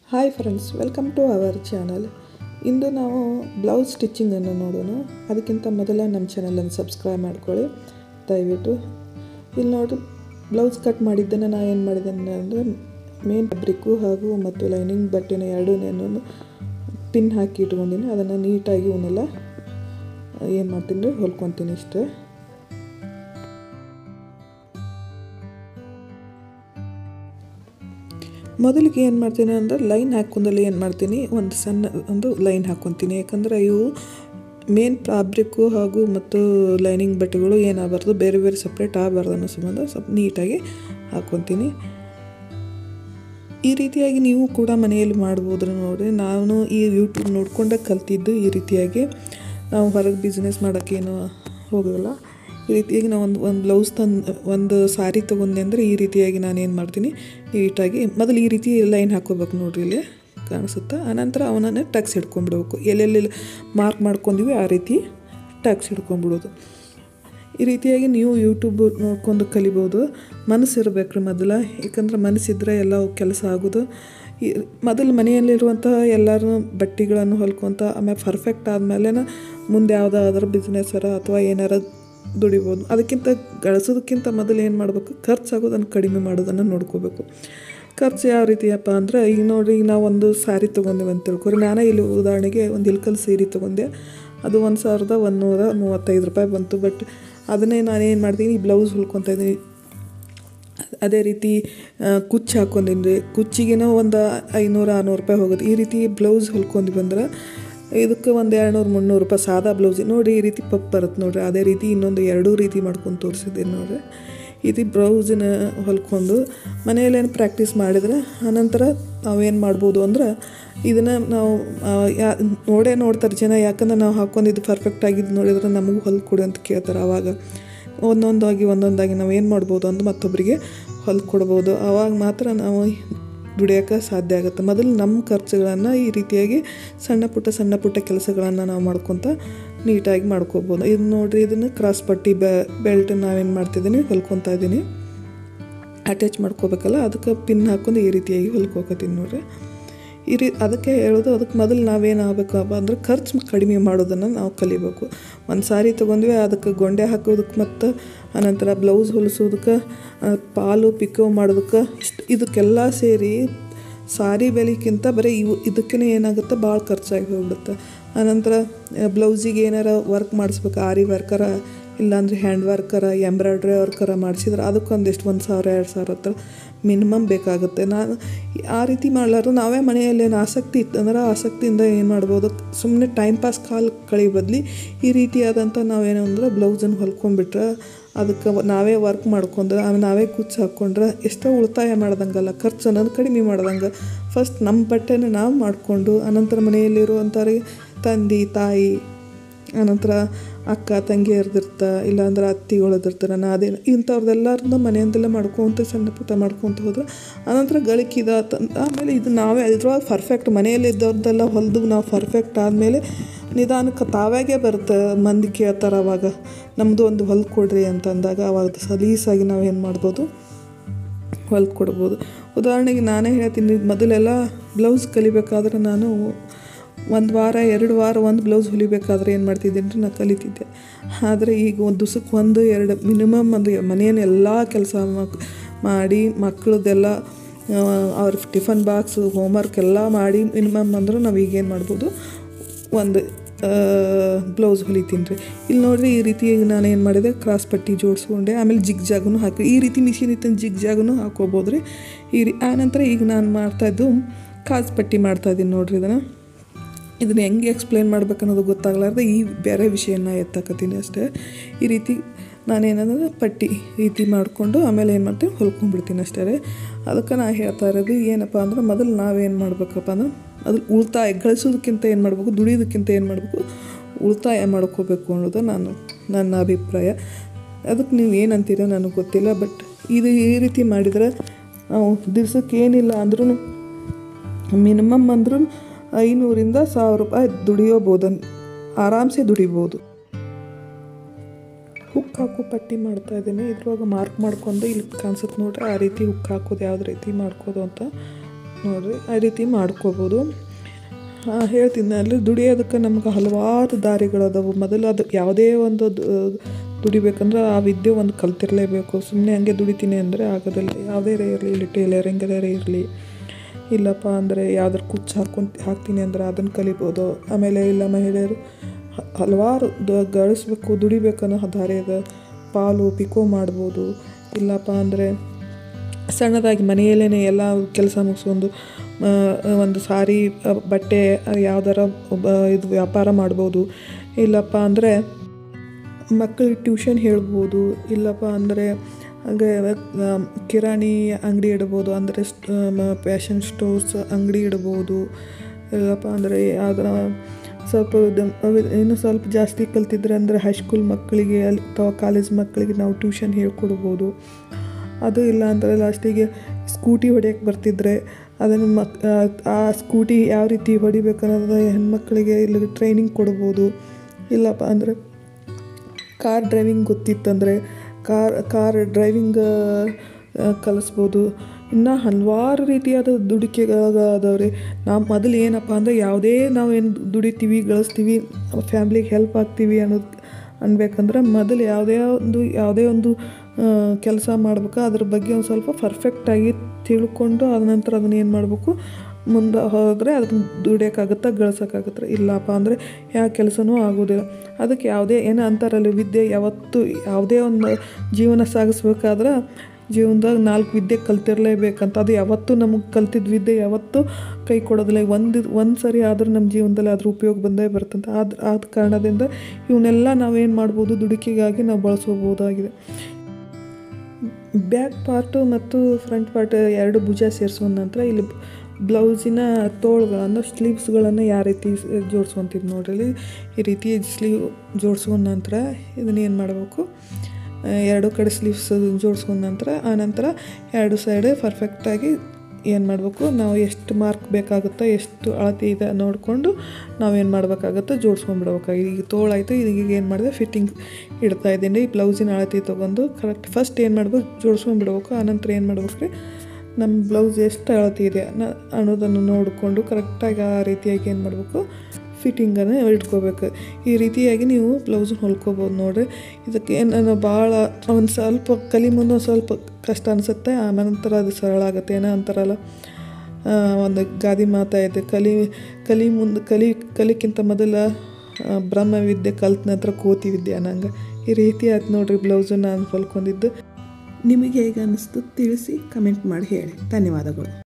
hi friends welcome to our channel ಇಂದು ನಾವು blouse ಸ್ಟಿಚ್ಚಿಂಗನ್ನು ನೋಡೋಣ ಅದಕ್ಕಿಂತ ಮೊದಲ ನಮ್ಮ ಚಾನಲನ್ನು ಸಬ್ಸ್ಕ್ರೈಬ್ ಮಾಡ್ಕೊಳ್ಳಿ ದಯವಿಟ್ಟು ಇಲ್ಲಿ ನೋಡಿ ಬ್ಲೌಸ್ ಕಟ್ ಮಾಡಿದ್ದನ್ನು ನಾನು ಏನು ಮಾಡಿದ್ದೇನೆ ಅಂದರೆ ಮೇನ್ ಫ್ಯಾಬ್ರಿಕ್ಕು ಹಾಗೂ ಮತ್ತು ಲೈನಿಂಗ್ ಬಟ್ಟೆನ ಎರಡೂ ನಾನು ಪಿನ್ ಹಾಕಿ ಇಟ್ಕೊಂಡಿನಿ ಅದನ್ನು ನೀಟಾಗಿ ಇವನ್ನೆಲ್ಲ ಏನು ಮಾಡ್ತೀನಿ ರೀ ಹೊಲ್ಕೊತೀನಿ ಇಷ್ಟೇ ಮೊದಲಿಗೆ ಏನು ಮಾಡ್ತೀನಿ ಅಂದರೆ ಲೈನ್ ಹಾಕೊಂಡಲ್ಲಿ ಏನು ಮಾಡ್ತೀನಿ ಒಂದು ಸಣ್ಣ ಒಂದು ಲೈನ್ ಹಾಕ್ಕೊತೀನಿ ಯಾಕಂದರೆ ಇವು ಮೇನ್ ಫ್ಯಾಬ್ರಿಕ್ಕು ಹಾಗೂ ಮತ್ತು ಲೈನಿಂಗ್ ಬಟ್ಟೆಗಳು ಏನಾಗಬಾರ್ದು ಬೇರೆ ಬೇರೆ ಸಪ್ರೇಟ್ ಆಗಬಾರ್ದು ಅನ್ನೋ ಸಂಬಂಧ ಸ್ವಲ್ಪ ನೀಟಾಗಿ ಹಾಕ್ಕೊತೀನಿ ಈ ರೀತಿಯಾಗಿ ನೀವು ಕೂಡ ಮನೆಯಲ್ಲಿ ಮಾಡ್ಬೋದ್ರಿ ನೋಡಿರಿ ನಾನು ಈ ಯೂಟ್ಯೂಬ್ ನೋಡ್ಕೊಂಡೆ ಕಲ್ತಿದ್ದು ಈ ರೀತಿಯಾಗಿ ನಾವು ಹೊರಗೆ ಬಿಸ್ನೆಸ್ ಮಾಡೋಕ್ಕೇನು ಹೋಗೋಲ್ಲ ಈ ರೀತಿಯಾಗಿ ನಾವು ಒಂದು ಒಂದು ಬ್ಲೌಸ್ ತಂದು ಒಂದು ಸಾರಿ ತೊಗೊಂಡೆ ಅಂದರೆ ಈ ರೀತಿಯಾಗಿ ನಾನು ಏನು ಮಾಡ್ತೀನಿ ನೀಟಾಗಿ ಮೊದಲು ಈ ರೀತಿ ಲೈನ್ ಹಾಕ್ಕೋಬೇಕು ನೋಡ್ರಿ ಇಲ್ಲಿ ಕಾಣಿಸುತ್ತಾ ಆನಂತರ ಅವನನ್ನೇ ಟಕ್ಸ್ ಹಿಡ್ಕೊಂಡ್ಬಿಡ್ಬೇಕು ಎಲ್ಲೆಲ್ಲಿ ಮಾರ್ಕ್ ಮಾಡ್ಕೊಂಡಿವಿ ಆ ರೀತಿ ಟಕ್ಸ್ ಹಿಡ್ಕೊಂಡ್ಬಿಡೋದು ಈ ರೀತಿಯಾಗಿ ನೀವು ಯೂಟ್ಯೂಬ್ ನೋಡ್ಕೊಂಡು ಕಲಿಬೋದು ಮನಸ್ಸಿರ್ಬೇಕು ರೀ ಮೊದಲು ಯಾಕಂದ್ರೆ ಮನಸ್ಸಿದ್ರೆ ಎಲ್ಲ ಕೆಲಸ ಆಗೋದು ಈ ಮೊದಲು ಮನೆಯಲ್ಲಿರುವಂಥ ಎಲ್ಲರೂ ಬಟ್ಟೆಗಳನ್ನು ಹೊಲ್ಕೊತ ಆಮೇಲೆ ಪರ್ಫೆಕ್ಟ್ ಆದಮೇಲೆ ಮುಂದೆ ಯಾವುದಾದ್ರೂ ಬಿಸ್ನೆಸ್ಸರ ಅಥವಾ ಏನಾರ ದುಡಿಬೋದು ಅದಕ್ಕಿಂತ ಗಳಿಸೋದಕ್ಕಿಂತ ಮೊದಲು ಏನು ಮಾಡಬೇಕು ಖರ್ಚಾಗೋದನ್ನು ಕಡಿಮೆ ಮಾಡೋದನ್ನು ನೋಡ್ಕೋಬೇಕು ಖರ್ಚು ಯಾವ ರೀತಿಯಪ್ಪ ಅಂದರೆ ಈಗ ನೋಡಿರಿ ಈಗ ನಾವು ಒಂದು ಸ್ಯಾರಿ ತೊಗೊಂಡೇವೆ ಅಂತ ತಿಳ್ಕೊರಿ ನಾನೇ ಇಲ್ಲಿ ಉದಾಹರಣೆಗೆ ಒಂದು ಇಲ್ಕಲ್ ಸೀರೆ ತೊಗೊಂಡೆ ಅದು ಒಂದು ಸಾವಿರದ ಒಂದುನೂರ ಮೂವತ್ತೈದು ರೂಪಾಯಿ ಬಂತು ಬಟ್ ಅದನ್ನೇ ನಾನೇನು ಮಾಡ್ತೀನಿ ಬ್ಲೌಸ್ ಹೊಲ್ಕೊತಾ ಇದ್ದೀನಿ ಅದೇ ರೀತಿ ಕುಚ್ಚು ಹಾಕ್ಕೊಂಡಿನಿ ರೀ ಕುಚ್ಚಿಗೆನೋ ಒಂದು ಐನೂರು ಆರುನೂರು ರೂಪಾಯಿ ಹೋಗುತ್ತೆ ಈ ರೀತಿ ಬ್ಲೌಸ್ ಹೊಲ್ಕೊಂಡು ಬಂದ್ರೆ ಇದಕ್ಕೆ ಒಂದು ಎರಡುನೂರು ಮುನ್ನೂರು ರೂಪಾಯಿ ಸಾದಾ ಬ್ಲೌಸ್ ನೋಡಿ ಈ ರೀತಿ ಪಪ್ ಬರುತ್ತೆ ನೋಡಿರಿ ಅದೇ ರೀತಿ ಇನ್ನೊಂದು ಎರಡೂ ರೀತಿ ಮಾಡ್ಕೊಂಡು ತೋರಿಸಿದ್ದೀನಿ ನೋಡಿರಿ ಈ ರೀತಿ ಬ್ಲೌಸಿನ ಹೊಲ್ಕೊಂಡು ಮನೆಯಲ್ಲೇನು ಪ್ರಾಕ್ಟೀಸ್ ಮಾಡಿದ್ರೆ ಆನಂತರ ನಾವೇನು ಮಾಡ್ಬೋದು ಅಂದ್ರೆ ಇದನ್ನು ನಾವು ಯಾ ನೋಡೇ ನೋಡ್ತಾರೆ ಜನ ಯಾಕಂದ್ರೆ ನಾವು ಹಾಕ್ಕೊಂಡಿದ್ದು ಪರ್ಫೆಕ್ಟ್ ಆಗಿದ್ದು ನೋಡಿದ್ರೆ ನಮಗೂ ಹೊಲ್ಕೊಡು ಅಂತ ಕೇಳ್ತಾರೆ ಆವಾಗ ಒಂದೊಂದಾಗಿ ಒಂದೊಂದಾಗಿ ನಾವು ಏನು ಮಾಡ್ಬೋದು ಅಂತ ಮತ್ತೊಬ್ಬರಿಗೆ ಹೊಲ್ಕೊಡ್ಬೋದು ಆವಾಗ ಮಾತ್ರ ನಾವು ದುಡಿಯೋಕೆ ಸಾಧ್ಯ ಆಗುತ್ತೆ ಮೊದಲು ನಮ್ಮ ಖರ್ಚುಗಳನ್ನು ಈ ರೀತಿಯಾಗಿ ಸಣ್ಣ ಪುಟ್ಟ ಸಣ್ಣ ಪುಟ್ಟ ಕೆಲಸಗಳನ್ನು ನಾವು ಮಾಡ್ಕೊತ ನೀಟಾಗಿ ಮಾಡ್ಕೋಬೋದು ಇದು ನೋಡಿರಿ ಇದನ್ನು ಕ್ರಾಸ್ ಪಟ್ಟಿ ಬೆಲ್ಟ್ ನಾವೇನು ಮಾಡ್ತಿದ್ದೀನಿ ಹೊಲ್ಕೊತಾ ಇದ್ದೀನಿ ಅಟ್ಯಾಚ್ ಮಾಡ್ಕೋಬೇಕಲ್ಲ ಅದಕ್ಕೆ ಪಿನ್ ಹಾಕೊಂಡು ಈ ರೀತಿಯಾಗಿ ಹೊಲ್ಕೋಕತ್ತೀನಿ ನೋಡ್ರಿ ಈ ರೀ ಅದಕ್ಕೆ ಹೇಳೋದು ಅದಕ್ಕೆ ಮೊದಲು ನಾವೇನು ಆಗಬೇಕಪ್ಪ ಅಂದ್ರೆ ಖರ್ಚು ಕಡಿಮೆ ಮಾಡೋದನ್ನು ನಾವು ಕಲಿಬೇಕು ಒಂದು ಸಾರಿ ತೊಗೊಂಡ್ವಿ ಅದಕ್ಕೆ ಗೊಂಡೆ ಹಾಕೋದಕ್ಕೆ ಮತ್ತು ಅನಂತರ ಬ್ಲೌಸ್ ಹೊಲಿಸೋದಕ್ಕೆ ಪಾಲು ಪಿಕೋ ಮಾಡೋದಕ್ಕೆ ಇಷ್ಟು ಇದಕ್ಕೆಲ್ಲ ಸೇರಿ ಸಾರಿ ಬೆಲೆಗಿಂತ ಬರೀ ಇವು ಇದಕ್ಕೇ ಏನಾಗುತ್ತೆ ಭಾಳ ಖರ್ಚಾಗಿ ಹೋಗ್ಬಿಡುತ್ತೆ ಆನಂತರ ಬ್ಲೌಸಿಗೆ ಏನಾರ ವರ್ಕ್ ಮಾಡಿಸ್ಬೇಕು ಆರಿ ವರ್ಕರ ಇಲ್ಲಾಂದ್ರೆ ಹ್ಯಾಂಡ್ ವರ್ಕರ ಎಂಬ್ರಾಯ್ಡ್ರಿ ವರ್ಕರ ಮಾಡಿಸಿದ್ರೆ ಅದಕ್ಕೊಂದಿಷ್ಟು ಒಂದು ಸಾವಿರ ಎರಡು ಸಾವಿರ ಹತ್ರ ಮಿನಿಮಮ್ ಬೇಕಾಗುತ್ತೆ ನಾನು ಆ ರೀತಿ ಮಾಡ್ಲಾರ್ದು ನಾವೇ ಮನೆಯಲ್ಲಿ ಏನು ಆಸಕ್ತಿ ಇತ್ತಂದ್ರೆ ಆಸಕ್ತಿಯಿಂದ ಏನು ಮಾಡ್ಬೋದು ಸುಮ್ಮನೆ ಟೈಮ್ ಪಾಸ್ ಕಾಲ್ ಕಳಿ ಬದಲಿ ಈ ರೀತಿಯಾದಂಥ ನಾವೇನು ಅಂದ್ರೆ ಬ್ಲೌಸನ್ನು ಹೊಲ್ಕೊಂಡ್ಬಿಟ್ರೆ ಅದಕ್ಕೆ ನಾವೇ ವರ್ಕ್ ಮಾಡ್ಕೊಂಡ್ರೆ ಆಮೇಲೆ ನಾವೇ ಕುಚ್ಚು ಹಾಕ್ಕೊಂಡ್ರೆ ಎಷ್ಟೋ ಉಳಿತಾಯ ಮಾಡ್ದಂಗಲ್ಲ ಖರ್ಚು ಅನ್ನೋದು ಕಡಿಮೆ ಮಾಡ್ದಂಗೆ ಫಸ್ಟ್ ನಮ್ಮ ಬಟ್ಟೆನ ನಾವು ಮಾಡಿಕೊಂಡು ಅನಂತರ ಮನೆಯಲ್ಲಿರುವಂಥವ್ರಿಗೆ ತಂದೆ ತಾಯಿ ಆನಂತರ ಅಕ್ಕ ತಂಗಿಯರ್ದಿರ್ತ ಇಲ್ಲಾಂದ್ರೆ ಅತ್ತಿಗಳದಿರ್ತಾರೆ ನಾ ಅದೇ ಇಂಥವ್ರದ್ದೆಲ್ಲರನ್ನ ಮನೆಯಿಂದಲೇ ಮಾಡ್ಕೊತ ಸಣ್ಣ ಪುಟ್ಟ ಮಾಡ್ಕೊತ ಹೋದ್ರೆ ಆನಂತರ ಗಳಿಕಿದ ಆಮೇಲೆ ಇದು ನಾವೇ ಇದ್ರೊಳಗೆ ಪರ್ಫೆಕ್ಟ್ ಮನೆಯಲ್ಲಿ ಇದ್ದವ್ರದ್ದೆಲ್ಲ ಹೊಲ್ದು ನಾವು ಪರ್ಫೆಕ್ಟ್ ಆದಮೇಲೆ ನಿಧಾನಕ್ಕೆ ತಾವಾಗೇ ಬರುತ್ತೆ ಮಂದಿ ಕೇಳ್ತಾರೆ ಅವಾಗ ನಮ್ಮದು ಒಂದು ಹೊಲ್ದು ಕೊಡ್ರಿ ಅಂತ ಅಂದಾಗ ಅವಾಗ ಸಲೀಸಾಗಿ ನಾವೇನು ಮಾಡ್ಬೋದು ಹೊಲ್ದು ಕೊಡ್ಬೋದು ಉದಾಹರಣೆಗೆ ನಾನೇ ಹೇಳ್ತೀನಿ ಮೊದಲೆಲ್ಲ ಬ್ಲೌಸ್ ಕಲಿಬೇಕಾದ್ರೆ ನಾನು ಒಂದು ವಾರ ಎರಡು ವಾರ ಒಂದು ಬ್ಲೌಸ್ ಹೊಲಿಬೇಕಾದ್ರೆ ಏನು ಮಾಡ್ತಿದ್ದೀನಿ ರೀ ನಾನು ಕಲಿತಿದ್ದೆ ಆದರೆ ಈಗ ಒಂದು ದಿವ್ಸಕ್ಕೆ ಒಂದು ಎರಡು ಮಿನಿಮಮ್ ಒಂದು ಮನೆಯನ್ನು ಎಲ್ಲ ಕೆಲಸ ಮಾಡಿ ಮಕ್ಕಳದ್ದೆಲ್ಲ ಅವ್ರ ಟಿಫನ್ ಬಾಕ್ಸು ಹೋಮ್ವರ್ಕ್ ಎಲ್ಲ ಮಾಡಿ ಮಿನಿಮಮ್ ಅಂದ್ರೆ ನಾವು ಈಗೇನು ಮಾಡ್ಬೋದು ಒಂದು ಬ್ಲೌಸ್ ಹೊಲಿತೀನಿ ರೀ ಇಲ್ಲಿ ನೋಡಿರಿ ಈ ರೀತಿ ನಾನು ಏನು ಮಾಡಿದೆ ಕ್ರಾಸ್ ಪಟ್ಟಿ ಜೋಡಿಸ್ಕೊಂಡೆ ಆಮೇಲೆ ಜಿಗ್ ಜಾಗನು ಹಾಕಿ ಈ ರೀತಿ ಮಿಷಿನ್ ಇತ್ತು ಜಿಗ್ ಜಾಗನು ಹಾಕೋಬೋದು ರೀ ಈ ರೀ ಆನಂತರ ಈಗ ನಾನು ಮಾಡ್ತಾಯಿದ್ದು ಕಾಸ್ ಪಟ್ಟಿ ಮಾಡ್ತಾಯಿದ್ದೀನಿ ನೋಡಿರಿ ಇದನ್ನು ಇದನ್ನು ಹೆಂಗೆ ಎಕ್ಸ್ಪ್ಲೇನ್ ಮಾಡ್ಬೇಕು ಅನ್ನೋದು ಗೊತ್ತಾಗಲಾರ್ದೆ ಈ ಬೇರೆ ವಿಷಯನ ಎತ್ತಾಕತ್ತೀನಿ ಅಷ್ಟೇ ಈ ರೀತಿ ನಾನೇನಂದ್ರೆ ಪಟ್ಟಿ ರೀತಿ ಮಾಡಿಕೊಂಡು ಆಮೇಲೆ ಏನು ಮಾಡ್ತೀನಿ ಹೊಲ್ಕೊಂಡ್ಬಿಡ್ತೀನಿ ಅಷ್ಟೇ ರೀ ಅದಕ್ಕೆ ನಾನು ಹೇಳ್ತಾ ಇರೋದು ಏನಪ್ಪ ಅಂದ್ರೆ ಮೊದಲು ನಾವೇನು ಮಾಡ್ಬೇಕಪ್ಪ ಅಂದ್ರೆ ಅದು ಉಳಿತಾಯ ಗಳಿಸೋದಕ್ಕಿಂತ ಏನು ಮಾಡಬೇಕು ದುಡಿಯೋದಕ್ಕಿಂತ ಏನು ಮಾಡಬೇಕು ಉಳಿತಾಯ ಮಾಡ್ಕೋಬೇಕು ಅನ್ನೋದು ನಾನು ನನ್ನ ಅಭಿಪ್ರಾಯ ಅದಕ್ಕೆ ನೀವು ಏನಂತೀರೋ ನನಗೆ ಗೊತ್ತಿಲ್ಲ ಬಟ್ ಇದು ಈ ರೀತಿ ಮಾಡಿದರೆ ನಾವು ದಿವ್ಸಕ್ಕೆ ಏನಿಲ್ಲ ಅಂದ್ರೂ ಮಿನಿಮಮ್ ಅಂದ್ರೂ ಐನೂರಿಂದ ಸಾವಿರ ರೂಪಾಯಿ ದುಡಿಯೋಬೋದು ಆರಾಮ್ಸೆ ದುಡಿಬೋದು ಹುಕ್ ಹಾಕು ಪಟ್ಟಿ ಮಾಡ್ತಾ ಇದ್ದೀನಿ ಇದ್ರೊಳಗೆ ಮಾರ್ಕ್ ಮಾಡ್ಕೊಂಡು ಇಲ್ಲಿ ಕಾಣಿಸುತ್ತೆ ನೋಡ್ರಿ ಆ ರೀತಿ ಹುಕ್ ಹಾಕೋದು ಯಾವ್ದು ರೀತಿ ಮಾಡ್ಕೋದು ಅಂತ ನೋಡಿರಿ ಆ ರೀತಿ ಮಾಡ್ಕೋಬೋದು ಆ, ಹೇಳ್ತೀನಿ ಅಲ್ಲಿ ದುಡಿಯೋದಕ್ಕೆ ನಮ್ಗೆ ಹಲವಾರು ದಾರಿಗಳದಾವು ಮೊದಲು ಅದು ಯಾವುದೇ ಒಂದು ದು- ದುಡಿಬೇಕಂದ್ರೆ ಆ ವಿದ್ಯೆ ಒಂದು ಕಲ್ತಿರಲೇಬೇಕು ಸುಮ್ಮನೆ ಹಂಗೆ ದುಡಿತೀನಿ ಅಂದರೆ ಆಗೋದಿಲ್ಲ ಯಾವುದೇ ಇರಲಿ ಇಲ್ಲಿ ಟೇಲರಿಂಗರೇ ಇರಲಿ ಇಲ್ಲಪ್ಪ ಅಂದರೆ ಯಾವ್ದಾರು ಕುಚ್ಚು ಹಾಕ್ಕೊಂತ ಹಾಕ್ತೀನಿ ಅಂದ್ರೆ ಅದನ್ನು ಕಲಿಬೋದು ಆಮೇಲೆ ಇಲ್ಲ ಮಹಿಳೆಯರು ಹ- ಹಲವಾರು ದ ಗಳಿಸ್ಬೇಕು ದುಡಿಬೇಕನ್ನೋ ದಾರಿ ಇದೆ ಪಾಲು ಪಿಕೋ ಮಾಡ್ಬೋದು ಇಲ್ಲಪ್ಪ ಅಂದರೆ ಸಣ್ಣದಾಗಿ ಮನೆಯಲ್ಲೇ ಎಲ್ಲ ಕೆಲಸ ಮುಗಿಸ್ಕೊಂಡು ಆ, ಒಂದು ಸಾರಿ ಆ, ಬಟ್ಟೆ ಯಾವ್ದಾರ ಒಬ್ಬ ಇದು ವ್ಯಾಪಾರ ಮಾಡ್ಬೋದು ಇಲ್ಲಪ್ಪ ಅಂದರೆ ಮಕ್ಕಳಿಗೆ ಟ್ಯೂಷನ್ ಹೇಳ್ಬೋದು ಇಲ್ಲಪ್ಪ ಅಂದರೆ ಹಾಗೆ ಆ, ಕಿರಾಣಿ ಅಂಗಡಿ ಇಡ್ಬೋದು ಅಂದರೆ ಫ್ಯಾಷನ್ ಸ್ಟೋರ್ಸ್ ಅಂಗಡಿ ಇಡ್ಬೋದು ಇಲ್ಲಪ್ಪ ಅಂದರೆ ಯಾವ್ದಾರ ಸ್ವಲ್ಪ ದ- ಅವೆ- ಇನ್ನು ಸ್ವಲ್ಪ ಜಾಸ್ತಿ ಕಲ್ತಿದ್ರೆ ಅಂದರೆ ಹೈಸ್ಕೂಲ್ ಮಕ್ಕಳಿಗೆ ಅಲ್ಲಿ ಅಥವಾ ಕಾಲೇಜ್ ಮಕ್ಕಳಿಗೆ ನಾವು ಟ್ಯೂಷನ್ ಹೇಳ್ಕೊಡ್ಬೋದು ಅದು ಇಲ್ಲ ಅಂದರೆ ಲಾಸ್ಟಿಗೆ ಸ್ಕೂಟಿ ಹೊಡೆಯೋಕ್ಕೆ ಬರ್ತಿದ್ರೆ ಅದನ್ನು ಮಕ್ ಆ- ಆ ಸ್ಕೂಟಿ ಯಾವ ರೀತಿ ಹೊಡಿಬೇಕು ಅನ್ನೋದು ಹೆಣ್ಮಕ್ಳಿಗೆ ಇಲ್ಲಿ ಟ್ರೈನಿಂಗ್ ಕೊಡ್ಬೋದು ಇಲ್ಲಪ್ಪ ಅಂದರೆ ಕಾರ್ ಡ್ರೈವಿಂಗ್ ಗೊತ್ತಿತ್ತಂದರೆ ಕಾರ್ ಕಾರ್ ಡ್ರೈವಿಂಗ್ ಕಲಿಸ್ಬೋದು ಇನ್ನು ಹಲವಾರು ರೀತಿಯಾದ ದುಡಿಕೆಗಳಾದವ್ರಿ ನಾವು ಮೊದಲು ಏನಪ್ಪ ಅಂದರೆ ಯಾವುದೇ ನಾವು ಏನು ದುಡಿತೀವಿ ಗಳಿಸ್ತೀವಿ ಫ್ಯಾಮ್ಲಿಗೆ ಹೆಲ್ಪ್ ಆಗ್ತೀವಿ ಅನ್ನೋದು ಅನ್ಬೇಕಂದ್ರೆ ಮೊದಲು ಯಾವುದೇ ಒಂದು ಯಾವುದೇ ಒಂದು ಕೆಲಸ ಮಾಡ್ಬೇಕು ಅದ್ರ ಬಗ್ಗೆ ಒಂದು ಸ್ವಲ್ಪ ಪರ್ಫೆಕ್ಟಾಗಿ ತಿಳ್ಕೊಂಡು ಅದ ನಂತರ ಅದನ್ನ ಏನು ಮಾಡಬೇಕು ಮುಂದೆ ಹೋದರೆ ಅದನ್ನ ದುಡಿಯೋಕ್ಕಾಗುತ್ತಾ ಗಳಿಸೋಕ್ಕಾಗುತ್ತೆ ಇಲ್ಲಪ್ಪ ಅಂದರೆ ಯಾವ ಕೆಲಸನೂ ಆಗೋದಿಲ್ಲ ಅದಕ್ಕೆ ಯಾವುದೇ ಏನೋ ಅಂತಾರಲ್ಲ ವಿದ್ಯೆ ಯಾವತ್ತೂ ಯಾವುದೇ ಒಂದು ಜೀವನ ಸಾಗಿಸ್ಬೇಕಾದ್ರೆ ಜೀವನದಾಗ ನಾಲ್ಕು ವಿದ್ಯೆ ಕಲ್ತಿರ್ಲೇಬೇಕಂತ ಅದು ಯಾವತ್ತೂ ನಮಗೆ ಕಲ್ತಿದ್ದ ವಿದ್ಯೆ ಯಾವತ್ತೂ ಕೈ ಕೊಡೋದಿಲ್ಲ ಒಂದು ಒಂದು ಸರಿ ಆದರೂ ನಮ್ಮ ಜೀವನದಲ್ಲಿ ಅದ್ರ ಉಪಯೋಗ ಬಂದೇ ಬರ್ತಂತ ಆದ ಆದ ಕಾರಣದಿಂದ ಇವನ್ನೆಲ್ಲ ನಾವೇನು ಮಾಡ್ಬೋದು ದುಡುಕಿಗಾಗಿ ನಾವು ಬಳಸ್ಕೋಬೋದಾಗಿದೆ ಬ್ಯಾಕ್ ಪಾರ್ಟು ಮತ್ತು ಫ್ರಂಟ್ ಪಾರ್ಟ್ ಎರಡು ಭುಜ ಸೇರಿಸುವ ನಂತರ ಇಲ್ಲಿ ಬ್ಲೌಸಿನ ತೋಳುಗಳನ್ನು ಸ್ಲೀವ್ಸ್ಗಳನ್ನು ಯಾವ ರೀತಿ ಜೋಡಿಸ್ಕೊಂತೀವಿ ನೋಡ್ರಿ ಇಲ್ಲಿ ಈ ರೀತಿ ಸ್ಲೀವ್ ಜೋಡಿಸ್ಕೊಂಡ ನಂತರ ಇದನ್ನ ಏನು ಮಾಡಬೇಕು ಆ, ಎರಡು ಕಡೆ ಸ್ಲೀವ್ಸ್ ಜೋಡಿಸ್ಕೊಂಡ ನಂತರ ಆನಂತರ ಎರಡು ಸೈಡ್ ಪರ್ಫೆಕ್ಟಾಗಿ ಏನು ಮಾಡಬೇಕು ನಾವು ಎಷ್ಟು ಮಾರ್ಕ್ ಬೇಕಾಗುತ್ತೋ ಎಷ್ಟು ಅಳತೆ ಇದೆ ನೋಡಿಕೊಂಡು ನಾವೇನು ಮಾಡಬೇಕಾಗುತ್ತೋ ಜೋಡಿಸ್ಕೊಂಡ್ಬಿಡ್ಬೇಕಾಗಿ ಈಗ ತೋಳಾಯಿತು ಈಗ ಏನು ಮಾಡಿದೆ ಫಿಟ್ಟಿಂಗ್ ಇಡ್ತಾ ಇದ್ದೀನಿ ಈ ಬ್ಲೌಸಿನ ಅಳತೆ ತೊಗೊಂಡು ಕರೆಕ್ಟ್ ಫಸ್ಟ್ ಏನು ಮಾಡ್ಬೇಕು ಜೋಡಿಸ್ಕೊಂಡ್ಬಿಡ್ಬೇಕು ಆನಂತರ ಏನು ಮಾಡ್ಬೇಕು ರೀ ನಮ್ಮ ಬ್ಲೌಸ್ ಎಷ್ಟು ಅಳತೆ ಇದೆ ನ ಅನ್ನೋದನ್ನು ನೋಡಿಕೊಂಡು ಕರೆಕ್ಟಾಗಿ ಆ ರೀತಿಯಾಗಿ ಏನು ಮಾಡಬೇಕು ಫಿಟ್ಟಿಂಗನ್ನು ಇಟ್ಕೋಬೇಕು ಈ ರೀತಿಯಾಗಿ ನೀವು ಬ್ಲೌಸನ್ನ ಹೊಲ್ಕೋಬೋದು ನೋಡ್ರಿ ಇದಕ್ಕೆ ಏನು ಭಾಳ ಒಂದು ಸ್ವಲ್ಪ ಕಲಿ ಮುಂದೆ ಒಂದು ಸ್ವಲ್ಪ ಕಷ್ಟ ಅನಿಸುತ್ತೆ ಆಮೇಲೆ ನಂತರ ಅದು ಸರಳ ಆಗುತ್ತೆ ಏನೋ ಅಂತಾರಲ್ಲ ಆ, ಒಂದು ಗಾದಿ ಮಾತಾ ಇದೆ ಕಲಿ ಕಲಿ ಮುಂದೆ ಕಲಿ ಕಲಿಕ್ಕಿಂತ ಮೊದಲ ಆ, ಬ್ರಹ್ಮ ವಿದ್ಯೆ ಕಲ್ತ ನಂತರ ಕೋತಿ ವಿದ್ಯೆ ಅನ್ನಂಗೆ ಈ ರೀತಿ ಆಯ್ತು ನೋಡ್ರಿ ಬ್ಲೌಸು ನಾನು ಹೊಲ್ಕೊಂಡಿದ್ದು ನಿಮಗೆ ಹೇಗೆ ಅನ್ನಿಸ್ತು ತಿಳಿಸಿ ಕಮೆಂಟ್ ಮಾಡಿ ಹೇಳಿ ಧನ್ಯವಾದಗಳು